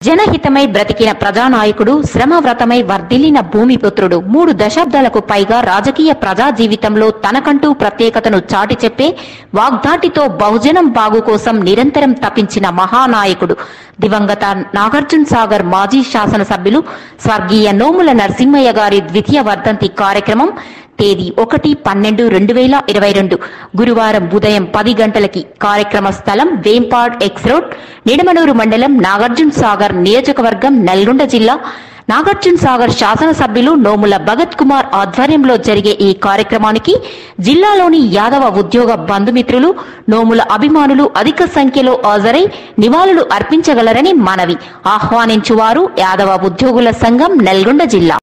జనహితమై బ్రతికిన ప్రజానాయకుడు శ్రమవ్రతమై వర్ధిల్లిన భూమిపుత్రుడు మూడు దశాబ్దాలకు పైగా రాజకీయ ప్రజా జీవితంలో తనకంటూ ప్రత్యేకతను చాటి చెప్పే వాగ్దాటితో బహుజనం బాగు కోసం నిరంతరం తపించిన మహానాయకుడు దివంగత నాగార్జున సాగర్ మాజీ శాసనసభ్యులు స్వర్గీయ నోముల నరసింహయ్య గారి ద్వితీయ వర్ధంతి కార్యక్రమం తేదీ ఒకటి పన్నెండు రెండు వేల ఇరవై రెండు గురువారం ఉదయం పది గంటలకి కార్యక్రమ స్థలం వేంపాడ్ ఎక్స్ రోడ్ నిడమనూరు మండలం నాగార్జున సాగర్ నియోజకవర్గం నల్గొండ జిల్లా నాగార్జున సాగర్ శాసనసభ్యులు నోముల భగత్ కుమార్ ఆధ్వర్యంలో జరిగే ఈ కార్యక్రమానికి జిల్లాలోని యాదవ ఉద్యోగ బంధుమిత్రులు నోముల అభిమానులు అధిక సంఖ్యలో హాజరై నివాళులు అర్పించగలరని మనవి ఆహ్వానించువారు యాదవ ఉద్యోగుల సంఘం నల్గొండ జిల్లా